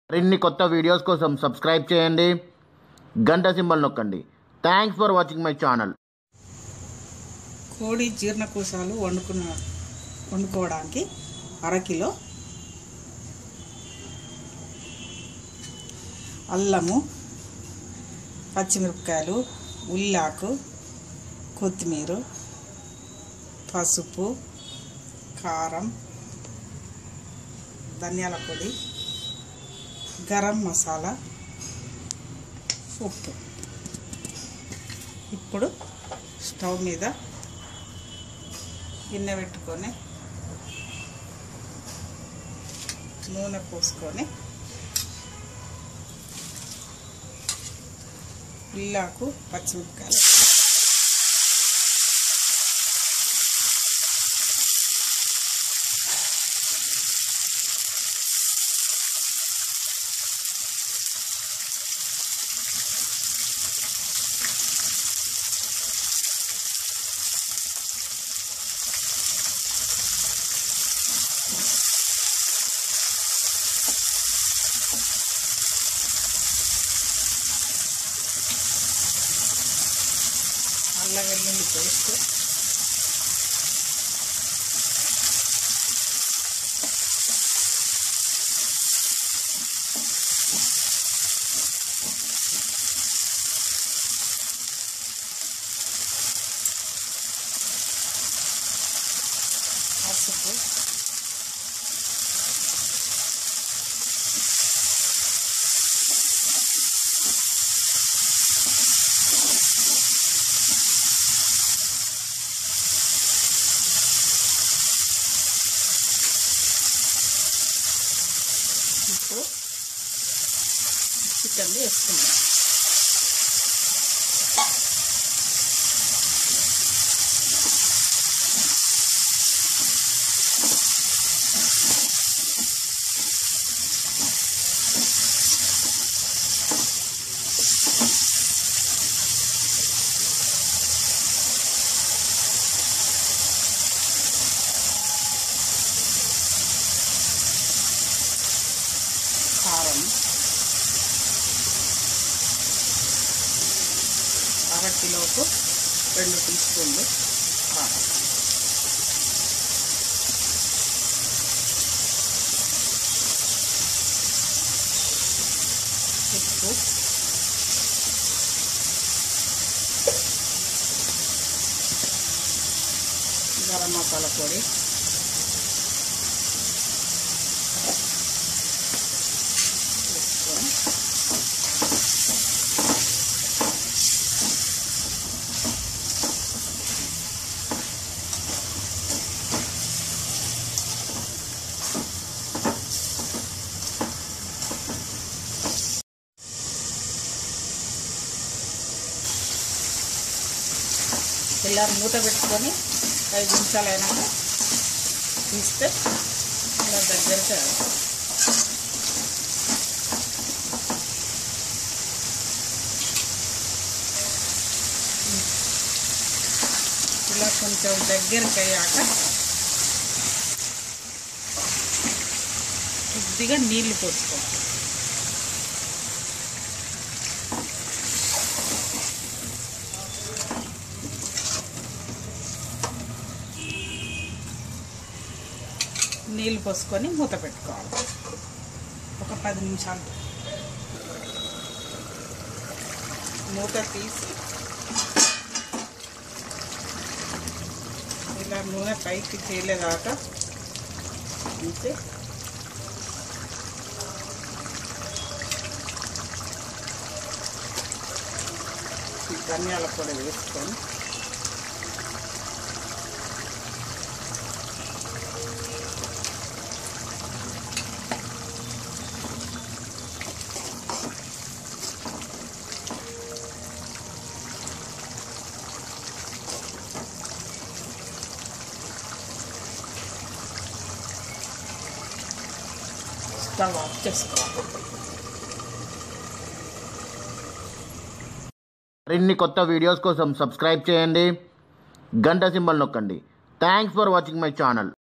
మరిన్ని కొత్త వీడియోస్ కోసం సబ్స్క్రైబ్ చేయండి గంట సింబల్ నొక్కండి thanks for watching my channel కోడి జీర్ణకోశాలు వండుకున్న వండుకోవడానికి అరకిలో అల్లము పచ్చిమిరపకాయలు ఉల్లాకు కొత్తిమీర పసుపు కారం ధనియాల పొడి గరం మసాలా ఉప్పు ఇప్పుడు స్టవ్ మీద గిన్నె పెట్టుకొని నూనె పోసుకొని ఉల్లాకు పచ్చిమిరపకాయలు అల్లం వెల్లుల్లి పేస్ట్ పసుపు ఇప్పుడు చికెన్ వేసుకుందాం కారం అర కిలోకు రెండు టీ స్పూన్లు కారం ఉప్పు గరం మసాలా పొడి వేసుకొని ఇలా మూత పెట్టుకొని ఐదు నిమిషాలు అయినాక తీస్తే ఇలా దగ్గరికి ఇలా కొంచెం దగ్గరికి అయ్యాక కొద్దిగా నీళ్లు పోసుకోవాలి నీళ్ళు పోసుకొని మూత పెట్టుకోవాలి ఒక పది నిమిషాలు మూత తీసి ఇలా నూనె పైకి తేలేదాకా ఉంచి ఈ ధనియాల పొడి వేసుకొని స్టవ్ ఆఫ్ చేసుకోవాలి మరిన్ని కొత్త వీడియోస్ కోసం సబ్స్క్రైబ్ చేయండి గంట సింబల్ నొక్కండి thanks for watching my channel